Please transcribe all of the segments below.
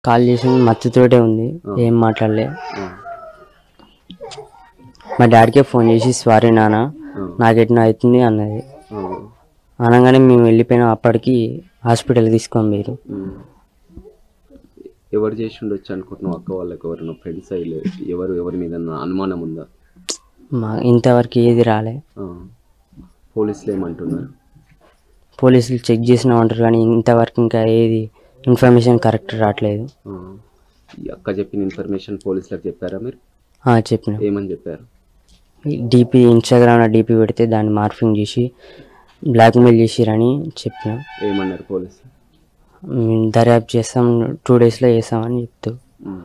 Call చేసి మత్తుతోటే ఉంది ఏం మాట్లాడలే ఆ, మా డాడీకే ఫోన్ చేసి సారీ నాన్న నాకు ఎట్లా అవుతుంది అన్నది ఆ, అనగానే మేము వెళ్ళిపోయినాం అప్పటికి హాస్పిటల్ తీసుకొని పోయారు ఉమ్. ఎవరు చేసి ఉండొచ్చు అనుకుంటున్నావు అక్క వాళ్ళకి ఎవరైనా ఫ్రెండ్స్ అయ్యలే ఎవరు ఎవరి మీద అనుమానం ఉందా మా ఇంతవరకు ఏది రాలే ఆ. పోలీసులు ఏమంటున్నారు పోలీసులు చెక్ చేసినా ఉంటారు కానీ ఇంతవరకు ఇంకా ఏది ఇన్ఫర్మేషన్ కరెక్ట్ రావట్లేదు ఆ. ఈ అక్క చెప్పిన ఇన్ఫర్మేషన్ పోలీసులకు చెప్పారా మీరు ఆ, చెప్పిన ఏమని చెప్పారు డీపీ ఇన్స్టాగ్రామ్లో డీపీ పెడితే దాన్ని మార్ఫింగ్ చేసి బ్లాక్మెయిల్ చేసిరని చెప్పిన ఏమన్నారు పోలీసులు మేము దర్యాప్తు చేస్తాం టూ డేస్లో చేస్తామని చెప్తూ ఉమ్.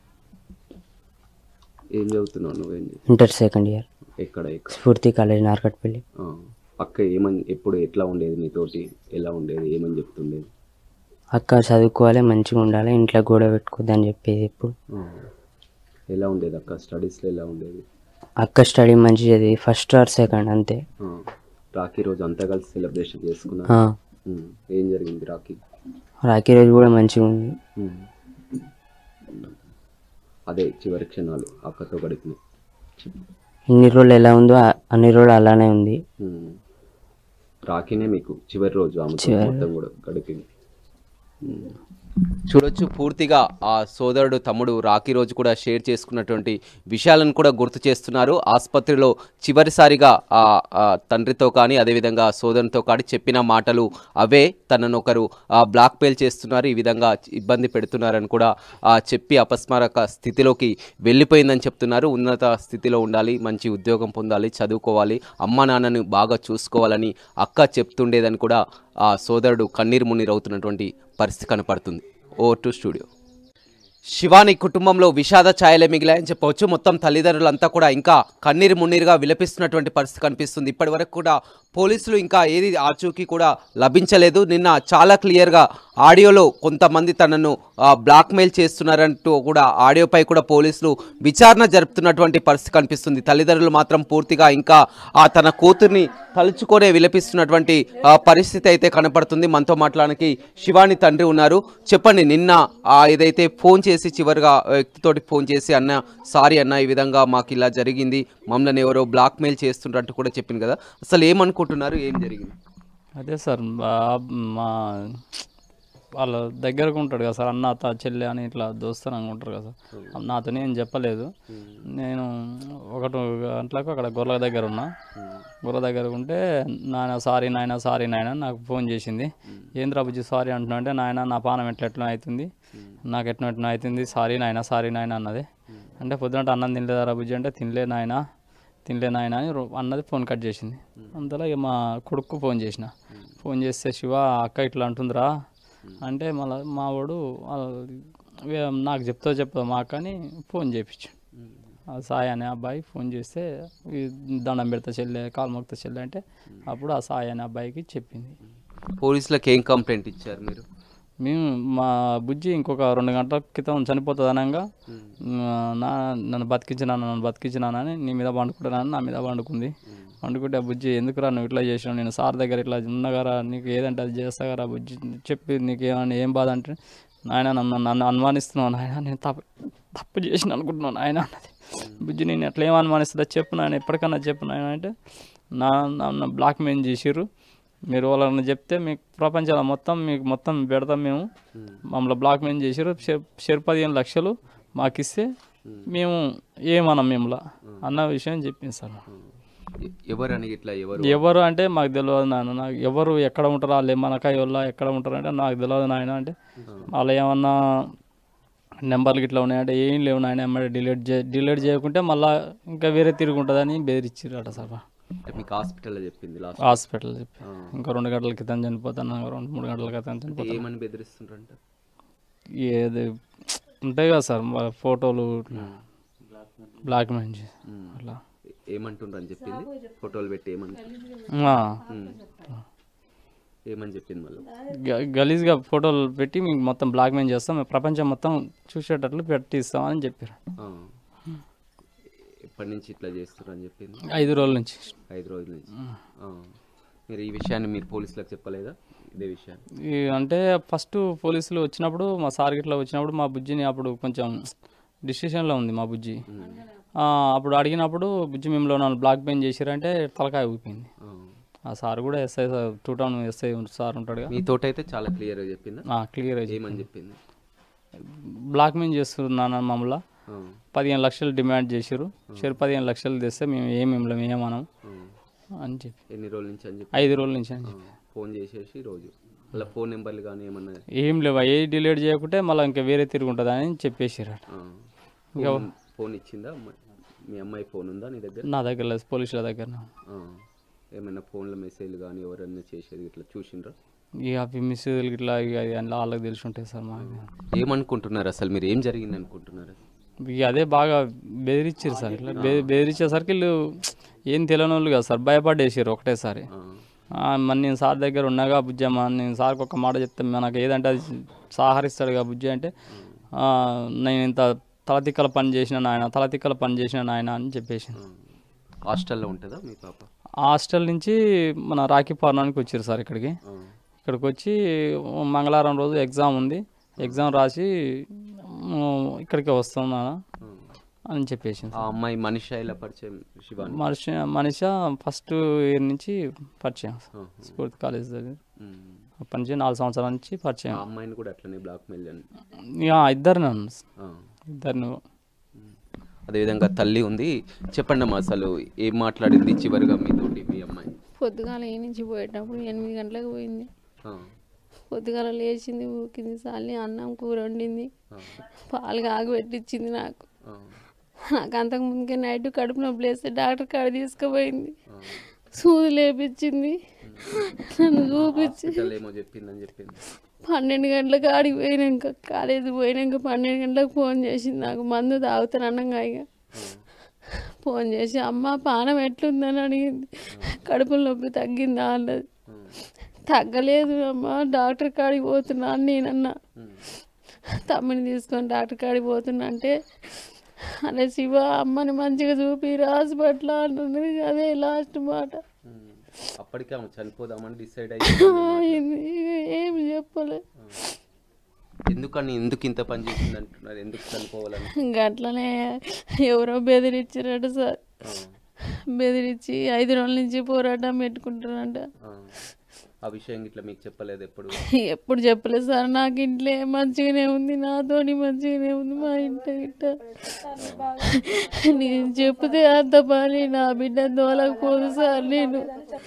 ఏం చదువుతున్నావు నువ్వేం చే- ఇంటర్ సెకండ్ ఇయర్ ఎక్కడ ఎక్కడ స్ఫూర్తి కాలేజ్ నార్కట్పల్లి ఆ. అక్క ఏమని ఎప్పుడు ఎట్లా ఉండేది నీతోటి ఎలా ఉండేది ఏమని చెప్తుండేది అక్క చదువుకోవాలి మంచిగా ఉండాలి ఇంట్లో గోడ పెట్టుకోద్దని చెప్పేది ఎప్పుడు ఆ. ఎలా ఉండేది అక్క స్టడీస్లో ఎలా ఉండేది అక్క స్టడీ మంచి చదివి ఫస్ట్ ఆర్ సెకండ్ అంతే ఆ. రాఖీ రోజు అంతా కలిసి సెలబ్రేషన్ చేసుకున్నా ఆ, ఉమ్. ఏం జరిగింది రాఖీ రాఖీ రోజు కూడా మంచిగా ఉంది ఉమ్. అదే చివరి క్షణాలు అక్కతో గడిపినాయి ఇన్ని రోజులు ఎలా ఉందో ఆ- అన్ని రోజులు అలానే ఉంది ఉమ్. రాఖీనే మీకు చివరి రోజు ఆమె మొత్తం కూడా గడిపింది ఉమ్. చూడొచ్చు పూర్తిగా ఆ సోదరుడు తమ్ముడు రాఖీ రోజు కూడా షేర్ చేసుకున్నటువంటి విషయాలను కూడా గుర్తు చేస్తున్నారు ఆసుపత్రిలో చివరిసారిగా ఆ ఆ తండ్రితో కానీ అదేవిధంగా సోదరునితో కానీ చెప్పిన మాటలు అవే తనను ఒకరు బ్లాక్ మెయిల్ చేస్తున్నారు ఈ విధంగా ఇబ్బంది పెడుతున్నారని కూడా ఆ, చెప్పి అపస్మారక స్థితిలోకి వెళ్ళిపోయిందని చెప్తున్నారు ఉన్నత స్థితిలో ఉండాలి మంచి ఉద్యోగం పొందాలి చదువుకోవాలి అమ్మ నాన్నని బాగా చూసుకోవాలని అక్క చెప్తుండేదని కూడా ఆ సోదరుడు కన్నీరు మున్నీరు అవుతున్నటువంటి పరిస్థితి కనపడుతుంది ఓవర్ టు స్టూడియో శివాని కుటుంబంలో విషాద ఛాయలే మిగిలాయని చెప్పవచ్చు మొత్తం తల్లిదండ్రులంతా కూడా ఇంకా కన్నీరు మున్నీరుగా విలపిస్తున్నటువంటి పరిస్థితి కనిపిస్తుంది ఇప్పటి వరకు కూడా పోలీసులు ఇంకా ఏది ఆచూకీ కూడా లభించలేదు నిన్న చాలా క్లియర్గా ఆడియోలో కొంతమంది తనను బ్లాక్మెయిల్ చేస్తున్నారంటూ కూడా ఆడియోపై కూడా పోలీసులు విచారణ జరుపుతున్నటువంటి పరిస్థితి కనిపిస్తుంది తల్లిదండ్రులు మాత్రం పూర్తిగా ఇంకా ఆ తన కూతుర్ని తలుచుకొనే విలపిస్తున్నటువంటి ఆ, పరిస్థితి అయితే కనపడుతుంది మనతో మాట్లాడడానికి శివాని తండ్రి ఉన్నారు చెప్పండి నిన్న ఆ, ఏదైతే ఫోన్ చేసి చివరిగా వ్యక్తితోటి ఫోన్ చేసి అన్న సారీ అన్న ఈ విధంగా మాకు ఇలా జరిగింది మమ్మల్ని ఎవరో బ్లాక్మెయిల్ చేస్తుండ్రంటూ కూడా చెప్పింది కదా అసలు ఏమనుకుంటున్నారు ఏం జరిగింది అదే సార్ బా- మా వాళ్ళ దగ్గరకు ఉంటాడు కదా సార్ అన్న తా చెల్లె అని ఇట్లా దోస్తని అనుకుంటారు కదా సార్ నాతో ఏం చెప్పలేదు నేను ఒకటి గంటలకు అక్కడ గొర్రెల దగ్గర ఉన్నా గొర్రెల దగ్గర ఉంటే నాయన సారీ నాయన సారీ నాయన నాకు ఫోన్ చేసింది ఏంద్రా బుజ్జి సారీ అంటున్నా అంటే నాయన నా పానం ఎట్లా ఎట్లా అవుతుంది నాకు ఎట్లా ఎట్లా అవుతుంది సారీ నాయన సారీ నాయన అన్నది అంటే పొద్దున అన్నం తినలేదా బుజ్జి అంటే తినలే నాయన తినలే నాయన అని రో- అన్నది ఫోన్ కట్ చేసింది అంతలో ఇక మా కొడుకు ఫోన్ చేసిన ఫోన్ చేస్తే శివ అక్క ఇట్లా అంటుందిరా అంటే మళ్ళీ మా వాడు వాళ్ళ- వే- నాకు చెప్తా చెప్తా మా అక్క అని ఫోన్ చేయించు ఆ సాయి అనే అబ్బాయి ఫోన్ చేస్తే ఈ దండం పెడతా చెల్లె కాలు మొక్తా చెల్లె అంటే అప్పుడు ఆ సాయి అనే అబ్బాయికి చెప్పింది పోలీసులకు ఏం కంప్లైంట్ ఇచ్చారు మీరు మేము మా బుజ్జి ఇంకొక రెండు గంటల క్రితం చనిపోతుంది అనగా నా నన్ను బతికించినాను నన్ను బతికించినానని నీ మీద పండుకుంటున్నాను నా మీద పండుకుంది పండుకుంటే ఆ బుజ్జి ఎందుకురా నువ్వు ఇట్లా చేసినావు నేను సార్ దగ్గర ఇట్లా ఉన్నగారా నీకు ఏదంటే అది చేస్తాగారా బుజ్జి చెప్పి నీకు ఏమన్నా ఏం బాధ అంటే నాయన నన్ను నన్ను అనుమానిస్తున్నావు నాయన నేను తప్పు తప్పు చేసిన అనుకుంటున్నాను ఆయన అన్నది బుజ్జి నేను ఎట్లా ఏం అనుమానిస్తుందో చెప్పు నాయన ఎప్పటికన్నా చెప్పు నాయన అంటే నా నన్ను బ్లాక్ మెయిల్ చేసిర్రు మీరు వాళ్ళని చెప్తే మీకు ప్రపంచంలో మొత్తం మీకు మొత్తం పెడతాం మేము మమ్మల్ని బ్లాక్ మెయిల్ చేసారు షేర్ పదిహేను లక్షలు మాకు ఇస్తే మేము ఏమన్నాం మిమ్మల్ని అన్న విషయం చెప్పింది సార్ ఎవరని ఇట్లా ఎవరు ఎవరు అంటే మాకు తెలియదు నాయన నాకు ఎవరు ఎక్కడ ఉంటారు వాళ్ళు మనకాయ వాళ్ళ ఎక్కడ ఉంటారు అంటే నాకు తెలియదు నాయన అంటే వాళ్ళు ఏమన్నా నెంబర్లు ఇట్లా ఉన్నాయంటే ఏం లేవు నాయన ఎమ్మడి డిలీట్ చే డిలీట్ చేయకుంటే మళ్ళీ ఇంకా వేరే తిరిగి ఉంటుందని బెదిరించారట సార్ అంటే మీకు హాస్పిటల్లో చెప్పింది లాస్ట్ హాస్పిటల్ చెప్పి ఇంకా రెండు గంటల క్రితం చనిపోతాను రెండు మూడు గంటల క్రితం చనిపోతాను ఏమని బెదిరిస్తుండ్రంట ఏది ఉంటాయి కదా సార్ మా ఫోటోలు బ్లాక్ మెయిల్ చేసి అట్లా ఏమంటుండ్రని చెప్పింది ఫోటోలు పెట్టి ఏమని ఆ, ఏమని చెప్పింది మళ్ళీ గ- గలీజ్గా ఫోటోలు పెట్టి మీకు మొత్తం బ్లాక్ మెయిల్ చేస్తాం మేము ప్రపంచం మొత్తం చూసేటట్లు పెట్టి ఇస్తామని చెప్పారు ఆ. ఎప్పటి నుంచి ఇట్లా చేస్తున్నారు అని చెప్పింది ఐదు రోజుల నుంచి ఐదు రోజుల నుంచి ఆ. మీరు ఈ విషయాన్ని మీరు పోలీసులకు చెప్పలేదా ఇదే విషయాన్ని ఈ అంటే ఫస్ట్ పోలీసులు వచ్చినప్పుడు మా సార్ గిట్లా వచ్చినప్పుడు మా బుజ్జిని అప్పుడు కొంచెం డిసిషన్లో ఉంది మా బుజ్జి ఆ, అప్పుడు అడిగినప్పుడు బుజ్జి మిమ్మల్ని నన్ను బ్లాక్ పెయిన్ చేసిరంటే తలకాయ ఊపిపోయింది ఆ. ఆ సార్ కూడా SI sir two town SI sir ఉంటాడుగా మీతోటైతే చాలా క్లియర్గా చెప్పిందా క్లియర్ ఏమని చెప్పింది బ్లాక్ మెయిల్ చేస్తున్నాను మమ్మల్ని ఆ, పదిహేను లక్షలు డిమాండ్ చేసారు సరే పదిహేను లక్షలు తెస్తే మేము ఏం మిమ్మల్ని ఏమనం ఆ. అని చెప్పి ఎన్ని రోజుల నుంచి అని చెప్పి ఐదు రోజుల నుంచి అని ఆ, చెప్పి ఫోన్ చేసేసి రోజు అలా ఫోన్ నెంబర్లు కానీ ఏమన్నా ఏం లేవా ఏ డిలీట్ చేయకుంటే మళ్ళీ ఇంకా వేరే తిరుగుంటుంది అని చెప్పేసారు ఆ. ఫోన్ ఫోన్ ఇచ్చిందా అమ్మాయి? మీ అమ్మాయి ఫోన్ ఉందా నీ దగ్గర నా దగ్గర లేదు పోలీసుల దగ్గర ఆ. ఏమైనా ఫోన్లో మెసేజ్లు కానీ ఎవరన్నా చేసేది ఇట్లా చూసిండ్రా ఇక అవి మిస్యూజులు ఇట్లా ఇక అది అలా వాళ్ళకి తెలిసి ఉంటాయి సార్ మాకు ఏమనుకుంటున్నారు అసలు మీరు ఏం జరిగింది అనుకుంటున్నారు ఇక అదే బాగా బెదిరించారు సార్ ఇట్లా బె- బెదిరించేసరికి వీళ్ళు ఏం తెలియని వాళ్ళు కదా సార్ భయపడేసారు ఒకటేసారి ఆ. ఆ, మరి నేను సార్ దగ్గర ఉన్నాగా బుజ్జమ్మ నేను సార్కి ఒక మాట చెప్తే నాకు ఏదంటే అది సహకరిస్తాడుగా బుజ్జి అంటే ఆ, నేను ఇంత తలతిక్కల పని చేసిన నాయన తలతిక్కల పని చేసిన నాయన అని చెప్పేసి ఆ. హాస్టల్లో ఉంటుందా మీ పాప హాస్టల్ నుంచి మన రాఖీ పౌర్ణానికి వచ్చారు సార్ ఇక్కడికి ఆ. ఇక్కడికి వచ్చి మంగళవారం రోజు ఎగ్జామ్ ఉంది ఎగ్జామ్ రాసి ఉమ్, ఇక్కడికి వస్తున్నాను ఆ. అని చెప్పేసి ఆ అమ్మాయి మనిషి ఇలా పరిచయం శివాని మనిషి మనిషి ఫస్ట్ ఇయర్ నుంచి పరిచయం ఆహా. స్ఫూర్తి కాలేజ్ దగ్గర ఉమ్. అప్పటి నుంచి నాలుగు సంవత్సరాల నుంచి ఆ పరిచయం అమ్మాయిని కూడా అట్లనే బ్లాక్ మెయిల్ అని ఇక ఇద్దరు నన్ను ఆ. ఇద్దరిని అదేవిధంగా తల్లి ఉంది చెప్పండి అమ్మా అసలు ఏం మాట్లాడింది చివరిగా మీతోటి మీ అమ్మాయి పొద్దుగాల ఈ నుంచి పోయేటప్పుడు ఎనిమిది గంటలకు పోయింది ఆ. పొద్దుగాల లేచింది ఊకింది సాలి అన్నం కూర వండింది ఆ. పాలు కాగి పెట్టించింది నాకు ఆ. నాకు అంతకు ముందుకే నైట్ కడుపు నొప్పి లేస్తే డాక్టర్ కాడ తీసుకుపోయింది ఆ. సూది లేపించింది నన్ను చూపించి హాస్పిటల్ ఏమో చెప్పిందని చెప్పింది పన్నెండు గంటలకు ఆడికి పోయినాక కాలేజీ పోయినాక పన్నెండు గంటలకు ఫోన్ చేసింది నాకు మందు తాగుతాను అన్నంగా ఇక ఫోన్ చేసి అమ్మ పానం ఎట్లుందని అడిగింది కడుపులో నొప్పి తగ్గిందా అన్నది ఆ. తగ్గలేదు అమ్మ డాక్టర్ కాడికి పోతున్నా అని నేనన్నా ఉమ్. తమ్ముని తీసుకొని డాక్టర్ కాడికి పోతున్నా అంటే అరే శివ అమ్మని మంచిగా చూపి హాస్పిటల్ అంటున్నది అదే లాస్ట్ మాట ఉమ్. అప్పటికే ఆమె చనిపోదామని డిసైడ్ అయింది. ఇక ఏమి చెప్పలే ఎందుకని ఎందుకు ఇంత పని చేసింది అంటున్నారు ఎందుకు చనిపోవాలని ఇంకా అట్లనే ఎవరో బెదిరించారట సార్ ఆ. బెదిరించి ఐదు రోజుల నుంచి పోరాటం పెట్టుకుంటారంట ఆ. ఆ విషయం ఇట్లా మీకు చెప్పలేదు ఎప్పుడు ఎప్పుడు చెప్పలేదు సార్ నాకు ఇంట్లో మంచిగానే ఉంది నాతోని మంచిగానే ఉంది మా ఇంట్లో గిట్ట నేను చెప్తే అంత పని నా బిడ్డ దోలకపోదు సార్ నేను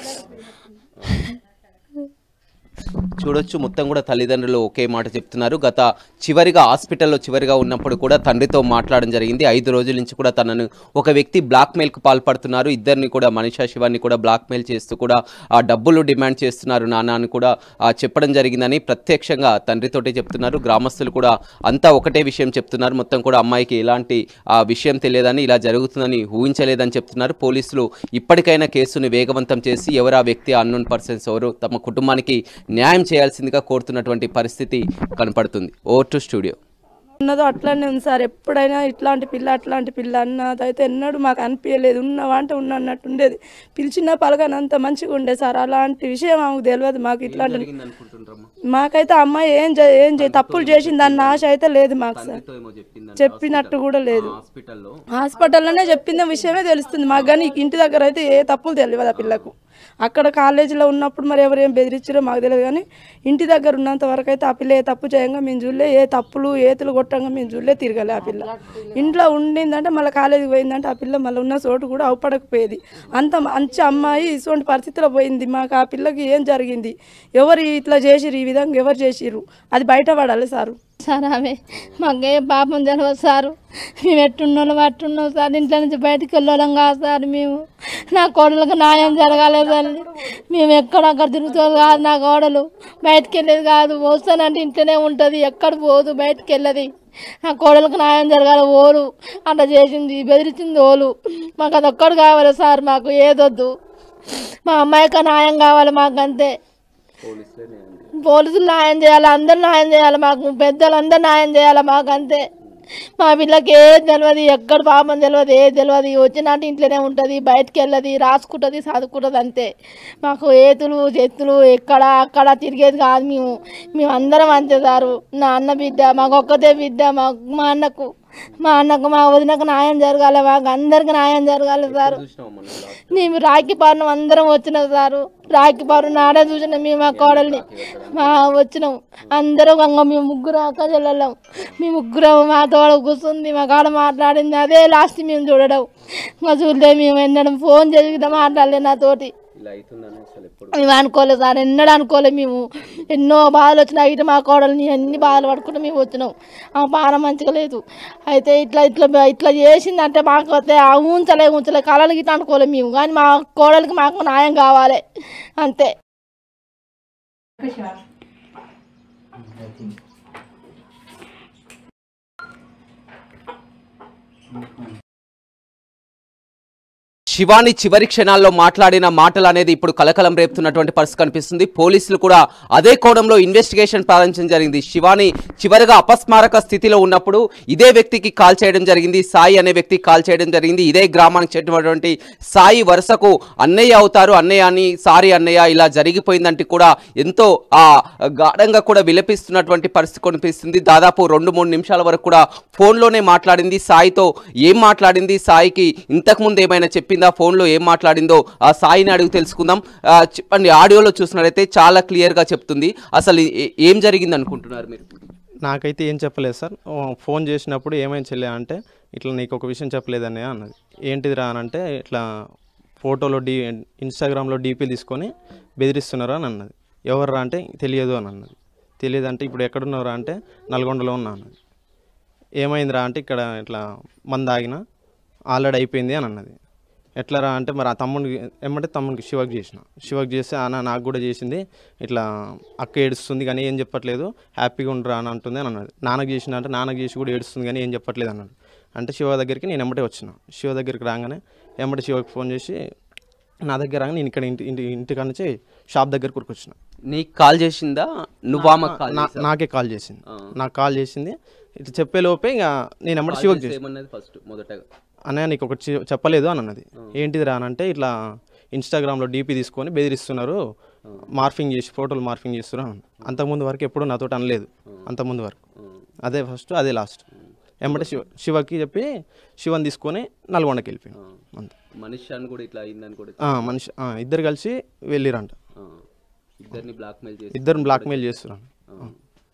చూడొచ్చు మొత్తం కూడా తల్లిదండ్రులు ఒకే మాట చెప్తున్నారు గత చివరిగా హాస్పిటల్లో చివరిగా ఉన్నప్పుడు కూడా తండ్రితో మాట్లాడడం జరిగింది ఐదు రోజుల నుంచి కూడా తనను ఒక వ్యక్తి బ్లాక్ మెయిల్కు పాల్పడుతున్నారు ఇద్దరిని కూడా మనీషా శివాన్ని కూడా బ్లాక్ మెయిల్ చేస్తూ కూడా ఆ డబ్బులు డిమాండ్ చేస్తున్నారు నాన్న అని కూడా ఆ, చెప్పడం జరిగిందని ప్రత్యక్షంగా తండ్రితోటే చెప్తున్నారు గ్రామస్తులు కూడా అంతా ఒకటే విషయం చెప్తున్నారు మొత్తం కూడా అమ్మాయికి ఎలాంటి ఆ విషయం తెలియదని ఇలా జరుగుతుందని ఊహించలేదని చెప్తున్నారు పోలీసులు ఇప్పటికైనా కేసును వేగవంతం చేసి ఎవరు ఆ వ్యక్తి అన్నోన్ పర్సన్స్ ఎవరు తమ కుటుంబానికి న్యాయం చేయాల్సిందిగా కోరుతున్నటువంటి పరిస్థితి కనపడుతుంది ఓవర్ టు స్టూడియో ఉన్నదో అట్లానే ఉంది సార్ ఎప్పుడైనా ఇట్లాంటి పిల్ల అట్లాంటి పిల్ల అన్నదైతే ఎన్నడూ మాకు అనిపించలేదు ఉన్నవా అంటే ఉన్న అన్నట్టు ఉండేది పిలిచిన పలకనంత మంచిగా ఉండే సార్ అలాంటి విషయం మాకు తెలియదు మాకు ఇట్లాంటి మాకైతే అమ్మాయి ఏం చే- ఏం చే తప్పులు చేసింది అన్న ఆశ అయితే లేదు మాకు సార్ చెప్పినట్టు కూడా లేదు హాస్పిటల్లో హాస్పిటల్లోనే చెప్పిన విషయమే తెలుస్తుంది మాకు కానీ ఇంటి దగ్గర అయితే ఏ తప్పులు తెలియదు ఆ పిల్లకు అక్కడ కాలేజీలో ఉన్నప్పుడు మరి ఎవరు ఏం బెదిరించారో మాకు తెలియదు కానీ ఇంటి దగ్గర ఉన్నంత వరకు అయితే ఆ పిల్ల ఏ తప్పు చేయంగా మేము చూడలే ఏ తప్పులు ఏతులు కొట్టంగా మేము చూడలే తిరగలే ఆ పిల్ల ఇంట్లో ఉండిందంటే మళ్ళీ కాలేజీకి పోయిందంటే ఆ పిల్ల మళ్ళీ ఉన్న చోటు కూడా అవపడకపోయేది అంత మంచి అమ్మాయి ఇటువంటి పరిస్థితిలో పోయింది మాకు ఆ పిల్లకి ఏం జరిగింది ఎవరు ఇట్లా చేసిరు ఈ విధంగా ఎవరు చేసిర్రు అది బయటపడాలి సారు సార్ ఆమె మాకే పాపం తెలియదు సారు మేము ఎట్టున్నోళ్ళం అట్టున్నాం సార్ ఇంట్లో నుంచి బయటికి వెళ్ళడం కాదు సార్ మేము నా కోడలకు న్యాయం జరగాలి సార్ మేము ఎక్కడక్కడ తిరుగుతుంది కాదు నా కోడలు బయటికి వెళ్ళేది కాదు వస్తానంటే ఇంట్లోనే ఉంటుంది ఎక్కడ పోదు బయటికి వెళ్ళదు నా కోడలకు న్యాయం జరగాలి ఓలు అట్లా చేసింది బెదిరించింది ఓలు మాకు అది ఒక్కడు కావాలి సార్ మాకు ఏదొద్దు మా అమ్మాయికి న్యాయం కావాలి మాకు అంతే పోలీసులు న్యాయం చేయాలి అందరు న్యాయం చేయాలి మాకు పెద్దలు అందరు న్యాయం చేయాలి మాకు అంతే మా పిల్లకి ఏది తెలియదు ఎక్కడ పాపం తెలియదు ఏది తెలియదు వచ్చినట్టు ఇంట్లోనే ఉంటుంది బయటికి వెళ్ళదు రాసుకుంటుంది చదువుకుంటుంది అంతే మాకు ఏతులు చెత్తులు ఎక్కడ అక్కడ తిరిగేది కాదు మేము మేము అందరం అంతే సారు నా అన్న బిడ్డ మాకు ఒక్కతే బిడ్డ మా మా అన్నకు మా అన్నకు మా వదినకు న్యాయం జరగాలి మాకు అందరికి న్యాయం జరగాలి సారు చూసినావా మొన్న last? మేము రాఖీ పౌర్ణం అందరం వచ్చినాం సారు రాఖీ పౌర్ణం నాడే చూసినాం మేము మా కోడల్ని మా వచ్చినాం అందరం గంగ మేము ముగ్గురు అక్క చెల్లెళ్ళం మీ ముగ్గురం మా తోడ కూర్చుంది మా కాడ మాట్లాడింది అదే లాస్ట్ మేము చూడడం ఇంకా చూడలే మేము ఎన్నడం ఫోన్ చేసి గిట్ల మాట్లాడలే నాతోటి ఇలా అవుతుందని అసలు ఎప్పుడు మేము అనుకోలేదు సార్ ఎన్నడూ అనుకోలేదు మేము ఎన్నో బాధలు వచ్చినాయి ఇటు మా కోడల్ని అన్ని బాధలు పడుకుంటూ మేము వచ్చినాం ఆ పాన మంచిగా లేదు అయితే ఇట్లా ఇట్లా ఇట్లా చేసిందంటే మాకు అయితే ఆ ఉంచలే ఉంచలే కళలు గిట్లా అనుకోలేదు మేము కానీ మా కోడలికి మాకు న్యాయం కావాలి అంతే శివాని చివరి క్షణాల్లో మాట్లాడిన మాటలు అనేది ఇప్పుడు కలకలం రేపుతున్నటువంటి పరిస్థితి కనిపిస్తుంది పోలీసులు కూడా అదే కోణంలో ఇన్వెస్టిగేషన్ ప్రారంభించడం జరిగింది శివాని చివరిగా అపస్మారక స్థితిలో ఉన్నప్పుడు ఇదే వ్యక్తికి కాల్ చేయడం జరిగింది సాయి అనే వ్యక్తికి కాల్ చేయడం జరిగింది ఇదే గ్రామానికి చెందినటువంటి సాయి వరుసకు అన్నయ్య అవుతారు అన్నయ్య అని సారీ అన్నయ్య ఇలా జరిగిపోయిందంటే కూడా ఎంతో ఆ గాఢంగా కూడా విలపిస్తున్నటువంటి పరిస్థితి కనిపిస్తుంది దాదాపు రెండు మూడు నిమిషాల వరకు కూడా ఫోన్లోనే మాట్లాడింది సాయితో ఏం మాట్లాడింది సాయికి ఇంతకుముందు ఏమైనా చెప్పిందా ఫోన్లో ఏం మాట్లాడిందో ఆ సాయిని అడుగు తెలుసుకుందాం ఆ, చెప్పండి ఆడియోలో చూసినట్లయితే చాలా క్లియర్గా చెప్తుంది అసలు ఏ- ఏం జరిగింది అనుకుంటున్నారు మీరు నాకైతే ఏం చెప్పలేదు సార్ ఓ, ఫోన్ చేసినప్పుడు ఏమైంది చెల్లె అంటే ఇట్లా నీకు ఒక విషయం చెప్పలేదని అన్నది ఏంటిదిరా అని అంటే ఇట్లా ఫోటోలో డీ ఇన్స్టాగ్రామ్లో డీపీ తీసుకొని బెదిరిస్తున్నారు అని అన్నది ఎవర్రా అంటే తెలియదు అని అన్నది తెలియదు అంటే ఇప్పుడు ఎక్కడున్నారా అంటే నల్గొండలో ఉన్నా అన్నది ఏమైందిరా అంటే ఇక్కడ ఇట్లా మంది ఆగిన ఆల్రెడీ అయిపోయింది అని అన్నది ఎట్లరా అంటే మరి ఆ తమ్ముడికి ఏమంటే తమ్ముడికి శివకి చేసిన శివకి చేస్తే అన్న నాకు కూడా చేసింది ఇట్లా అక్క ఏడుస్తుంది కానీ ఏం చెప్పట్లేదు హ్యాపీగా ఉండరా అని అంటుంది అని అన్నది నాన్నకి చేసిన అంటే నాన్నకి చేసి కూడా ఏడుస్తుంది కానీ ఏం చెప్పట్లేదు అన్నాడు అంటే శివ దగ్గరికి నేను ఎమ్మటే వచ్చిన శివ దగ్గరికి రాగానే ఎమ్మటే శివకి ఫోన్ చేసి నా దగ్గర రాగానే నేను ఇక్కడ ఇంటి ఇంటి ఇంటికాడ నుంచి షాప్ దగ్గరకు వచ్చిన నీకు కాల్ చేసిందా నువ్వు ఆమెకు కాల్ నా- నాకే కాల్ చేసింది నాకు కాల్ చేసింది ఇట్లా చెప్పే లోపే ఇక నేను ఎమ్మటి శివకి చేసి ఏమన్నది ఫస్ట్ మొదటగా అన్నయ్య నీకు ఒకటి చె- చెప్పలేదు అని అన్నది ఏంటిది రా అని అంటే ఇట్లా ఇన్స్టాగ్రామ్లో డీపీ తీసుకొని బెదిరిస్తున్నారు మార్ఫింగ్ చేసి ఫోటోలు మార్ఫింగ్ చేస్తున్నారు అని. అంతకుముందు వరకు ఎప్పుడు నాతో అనలేదు అంతకుముందు వరకు అదే ఫస్ట్ అదే లాస్ట్ ఎమ్మటే శివ శివకి చెప్పి శివని తీసుకొని నల్గొండకి వెళ్ళిపోయాను అంతే మనిషి అని కూడా ఇట్లా అయిందని కూడా ఆ, మనిషి ఆ, ఇద్దరు కలిసి వెళ్ళిరంట ఆ. ఇద్దరిని బ్లాక్మెయిల్ చేసి ఇద్దరు బ్లాక్మెయిల్ చేస్తున్నారు ఆ.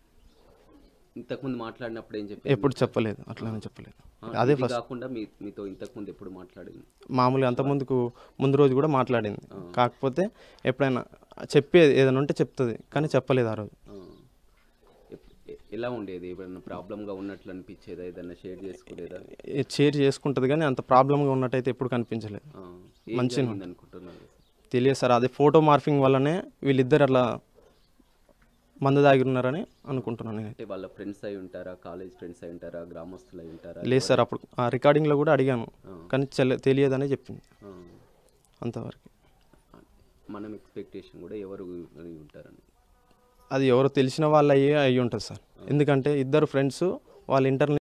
ఇంతకుముందు మాట్లాడినప్పుడు ఏం చెప్పి ఎప్పుడు చెప్పలేదు అట్లానే చెప్పలేదు అదే ఫస్ట్ కాకుండా మీ మీతో ఇంతకుముందు ఎప్పుడు మాట్లాడింది మామూలుగా అంత ముందుకు ముందు రోజు కూడా మాట్లాడింది కాకపోతే ఎప్పుడైనా చెప్పేది ఏదైనా ఉంటే చెప్తుంది కానీ చెప్పలేదు ఆ రోజు ఆ. ఎప్- ఎ- ఎలా ఉండేది ఏమైనా ప్రాబ్లంగా ఉన్నట్లు అనిపించేదా ఏదైనా షేర్ చేసుకునేదా ఏ- షేర్ చేసుకుంటుంది కానీ అంత ప్రాబ్లంగా ఉన్నట్టయితే ఎప్పుడు కనిపించలేదు ఆ. ఏం మంచిగా జరిగింది అనుకుంటున్నారు తెలియదు సార్ అదే ఫోటో మార్ఫింగ్ వల్లనే వీళ్ళిద్దరు అట్లా మందు దాగి ఉన్నారని అనుకుంటున్నాను నేను అంటే వాళ్ళ ఫ్రెండ్స్ అయి ఉంటారా కాలేజ్ ఫ్రెండ్స్ అయి ఉంటారా గ్రామస్తులు అయి ఉంటారా లేదు సార్ అప్పుడు ఆ రికార్డింగ్లో కూడా అడిగాను కానీ చెల్ల తెలియదనే చెప్పింది ఆ. అంతవరకు మనం ఎక్స్పెక్టేషన్ కూడా ఎవరు అని ఉంటారని అది ఎవరో తెలిసిన వాళ్ళు అయ్యే అయ్యి ఉంటుంది సార్ ఎందుకంటే ఇద్దరు ఫ్రెండ్స్ వాళ్ళ ఇంటర్